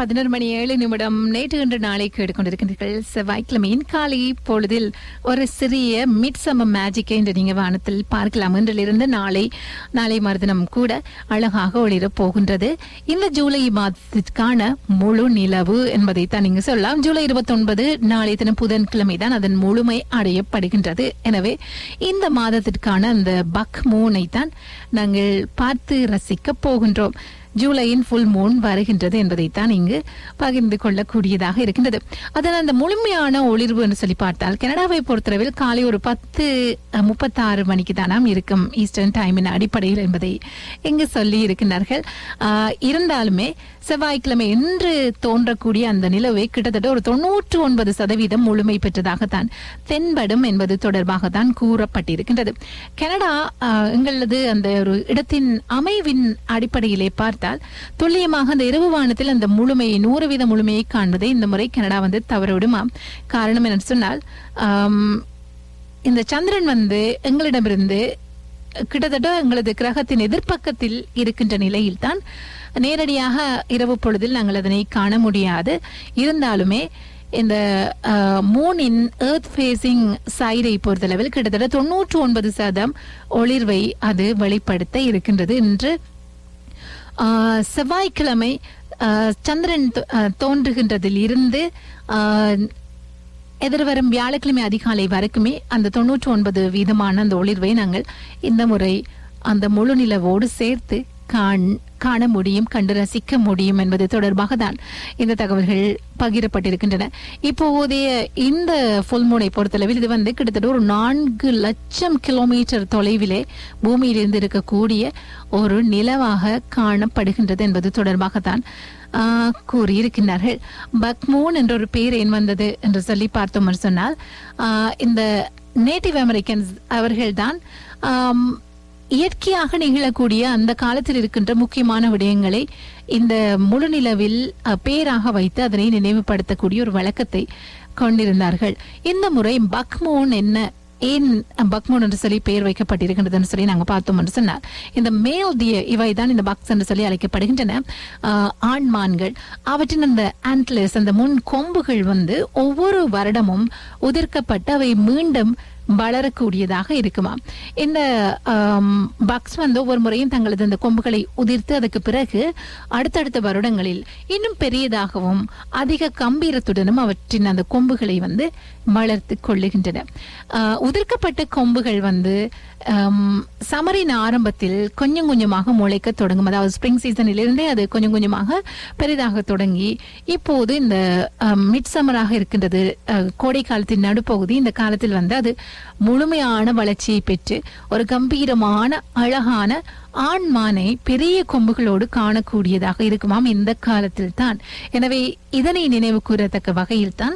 பதினொரு மணி ஏழு நிமிடம் நேற்று இன்று நாளை கேட்டுக்கொண்டிருக்கின்றீர்கள் செவ்வாய்க்கிழமையின் காலை பொழுதில் ஒரு சிறிய மிட்சம மேஜிக்கை இன்று நீங்க வானத்தில் பார்க்கலாம் இன்றிலிருந்து நாளை நாளை மறுதினம் கூட அழகாக ஒளிரப் போகின்றது இந்த ஜூலை மாதத்திற்கான முழு நிலவு என்பதை தான் நீங்க சொல்லலாம் ஜூலை இருபத்தி ஒன்பது நாளை தினம் புதன்கிழமை தான் அதன் முழுமை அடையப்படுகின்றது எனவே இந்த மாதத்திற்கான அந்த பக் மூனை தான் நாங்கள் பார்த்து ரசிக்க போகின்றோம் ஜூலையின் ஃபுல் மூன் வருகின்றது என்பதைத்தான் இங்கு பகிர்ந்து கொள்ளக்கூடியதாக இருக்கின்றது அதன் அந்த முழுமையான ஒளிர்வு என்று சொல்லி பார்த்தால் கனடாவை பொறுத்தளவில் காலை ஒரு பத்து அஹ், முப்பத்தாறு மணிக்கு தானாம் இருக்கும் ஈஸ்டர்ன் டைமின் அடிப்படையில் என்பதை இங்கு சொல்லி இருக்கின்றார்கள் ஆஹ், இருந்தாலுமே செவ்வாய்க்கிழமை இன்று தோன்றக்கூடிய அந்த நிலவை கிட்டத்தட்ட ஒரு தொன்னூற்று ஒன்பது சதவீதம் முழுமை பெற்றதாகத்தான் தென்படும் என்பது தொடர்பாக தான் கூறப்பட்டிருக்கின்றது கனடா ஆஹ், எங்களது அந்த ஒரு இடத்தின் அமைவின் அடிப்படையிலே பார்த்தால் துல்லியமாக அந்த இரவு வானத்தில் அந்த முழுமையை நூறு வீத முழுமையை காண்பதை இந்த முறை கனடா வந்து தவறவிடுமாம் காரணம் என்ன சொன்னால் ஆம், இந்த சந்திரன் வந்து எங்களிடமிருந்து கிட்டத்தட்ட எங்களது கிரகத்தின் எதிர்ப்பக்கத்தில் இருக்கின்ற நிலையில்தான் நேரடியாக இரவு பொழுதில் நாங்கள் அதனை காண முடியாது இருந்தாலுமே இந்த மூனின் எர்த் ஃபேசிங் சைடை பொறுத்தளவில் கிட்டத்தட்ட தொன்னூற்று ஒன்பது சதம் ஒளிர்வை அது வெளிப்படுத்த இருக்கின்றது என்று ஆஹ், செவ்வாய்க்கிழமை ஆஹ், சந்திரன் தோ- ஆஹ், தோன்றுகின்றதில் இருந்து ஆஹ், எதிர்வரும் வியாழக்கிழமை அதிகாலை வரைக்குமே அந்த தொன்னூற்றி ஒன்பது வீதமான அந்த ஒளிர்வை நாங்கள் இந்த முறை அந்த முழு நிலவோடு சேர்த்து காண் காண முடியும் கண்டு ரசிக்க முடியும் என்பது தொடர்பாக தான் இந்த தகவல்கள் பகிரப்பட்டிருக்கின்றன இப்போதைய இந்த ஃபுல் மூனை பொறுத்தளவில் இது வந்து கிட்டத்தட்ட ஒரு நான்கு லட்சம் கிலோமீட்டர் தொலைவிலே பூமியிலிருந்து இருக்கக்கூடிய ஒரு நிலவாக காணப்படுகின்றது என்பது தொடர்பாக தான் ஆஹ், கூறியிருக்கின்றார்கள் பக்மூன் என்ற ஒரு பேர் ஏன் வந்தது என்று சொல்லி பார்த்தோம் என்று சொன்னால் ஆஹ், இந்த நேட்டிவ் அமெரிக்கன்ஸ் அவர்கள்தான் ஆம், இயற்கையாக நிகழக்கூடிய அந்த காலத்தில் இருக்கின்ற முக்கியமான விடயங்களை இந்த முழுநிலவில் அஹ், பேராக வைத்து அதனை நினைவுபடுத்தக்கூடிய ஒரு வழக்கத்தை கொண்டிருந்தார்கள் இந்த முறை பக்மூன் என்ன ஏன் பக்மூன் என்று சொல்லி பெயர் வைக்கப்பட்டிருக்கின்றதுன்னு சொல்லி நாங்க பார்த்தோம் என்று சொன்னால் இந்த மேல் டிய இவை தான் இந்த பக்ஸ் என்று சொல்லி அழைக்கப்படுகின்றன ஆஹ், ஆண்மான்கள் அவற்றின் அந்த ஆண்ட்லர்ஸ் அந்த முன் கொம்புகள் வந்து ஒவ்வொரு வருடமும் உதிர்க்கப்பட்டு அவை மீண்டும் வளரக்கூடியதாக இருக்குமா இந்த பக்ஸ் வந்து ஒவ்வொரு முறையும் தங்களது அந்த கொம்புகளை உதிர்த்து அதுக்கு பிறகு அடுத்தடுத்த வருடங்களில் இன்னும் பெரியதாகவும் அதிக கம்பீரத்துடனும் அவற்றின் அந்த கொம்புகளை வந்து வளர்த்து கொள்ளுகின்றன ஆஹ், உதிர்க்கப்பட்ட கொம்புகள் வந்து ஆம், சமரின் ஆரம்பத்தில் கொஞ்சம் கொஞ்சமாக முளைக்க தொடங்கும் அதாவது ஸ்ப்ரிங் சீசனிலிருந்தே அது கொஞ்சம் கொஞ்சமாக பெரிதாக தொடங்கி இப்போது இந்த மிட் சம்மராக இருக்கின்றது அஹ், கோடை காலத்தின் நடுப்பகுதி இந்த காலத்தில் வந்து அது முழுமையான வளர்ச்சியை பெற்று ஒரு கம்பீரமான அழகான ஆண் மானை பெரிய கொம்புகளோடு காணக்கூடியதாக இருக்குமாம் இந்த காலத்தில் தான் எனவே இதனை நினைவு கூறத்தக்க வகையில் தான்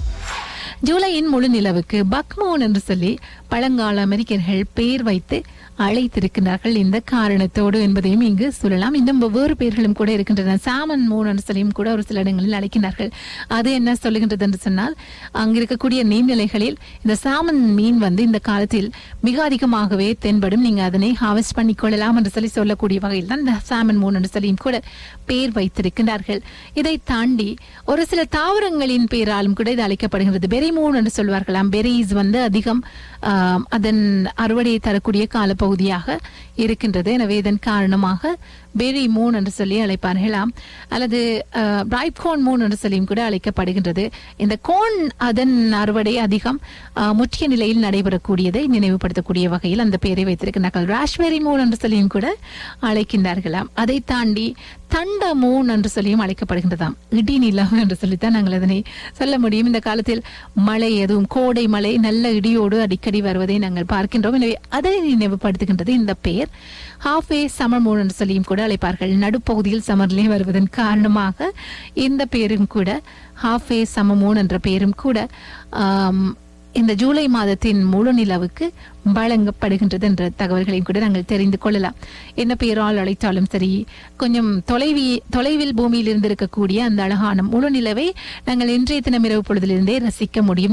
ஜூலையின் முழு நிலவுக்கு பக்மோன் என்று சொல்லி பழங்கால அமெரிக்கர்கள் பெயர் வைத்து அழைத்திருக்கிறார்கள் இந்த காரணத்தோடு என்பதையும் இங்கு சொல்லலாம் இன்னும் வெவ்வேறு பெயர்களும் கூட இருக்கின்றன சாமன் மூன் என்று சொல்லியும் கூட ஒரு சில இடங்களில் அழைக்கிறார்கள் அது என்ன சொல்லுகின்றது என்று சொன்னால் அங்கு இருக்கக்கூடிய நீர்நிலைகளில் இந்த சாமன் மீன் வந்து இந்த காலத்தில் மிக அதிகமாகவே தென்படும் நீங்க அதனை ஹார்வெஸ்ட் பண்ணிக்கொள்ளலாம் என்று சொல்லி சொல்லக்கூடிய வகையில் தான் இந்த சாமன் மூன் என்று சொல்லியும் கூட பெயர் வைத்திருக்கிறார்கள் இதை தாண்டி ஒரு சில தாவரங்களின் பெயராலும் கூட இது அழைக்கப்படுகிறது பெரி மூன் என்று சொல்வார்களாம் பெரிஸ் வந்து அதிகம் ஆம், அதன் அறுவடையை தரக்கூடிய காலப்பகுதியாக இருக்கின்றது எனவே இதன் காரணமாக பெரி மூன் என்று சொல்லி அழைப்பார்களாம் அல்லது பிரைட் கோன் மூன் என்று சொல்லியும் கூட அழைக்கப்படுகின்றது இந்த கோன் அதன் அறுவடை அதிகம் ஆ, முற்றிய நிலையில் நடைபெறக்கூடியதை நினைவுபடுத்தக்கூடிய வகையில் அந்த பெயரை வைத்திருக்கிறார்கள் ராஷ்பெரி மூன் என்று சொல்லியும் கூட அழைக்கின்றார்களாம் அதை தாண்டி தண்ட மூன் என்று சொல்லியும் அழைக்கப்படுகின்றதாம் இடி நிலம் என்று சொல்லித்தான் நாங்கள் அதனை சொல்ல முடியும் இந்த காலத்தில் மழை எதுவும் கோடை மழை நல்ல இடியோடு அடிக்கடி வருவதை நாங்கள் பார்க்கின்றோம் எனவே அதை நினைவுபடுத்துகின்றது இந்த பெயர் ஹாஃப்வே சமர் மூன் என்று சொல்லியும் கூட அழைப்பார்கள் நடுப்பகுதியில் சமர்லே வருவதன் காரணமாக இந்த பெயரும் கூட ஹாஃப்வே சம மூன் என்ற பெயரும் கூட ஆம், இந்த ஜூலை மாதத்தின் முழு நிலவுக்கு வழங்கப்படுகின்றது என்ற தகவல்களையும் கூட நாங்கள் தெரிந்து கொள்ளலாம் என்ன பெயரால் அழைத்தாலும் சரி கொஞ்சம் தொலைவி தொலைவில் பூமியில் இருந்திருக்கக்கூடிய அந்த அழகான முழு நிலவை நாங்கள் இன்றைய தினம் இரவு பொழுதிலிருந்தே ரசிக்க முடியும்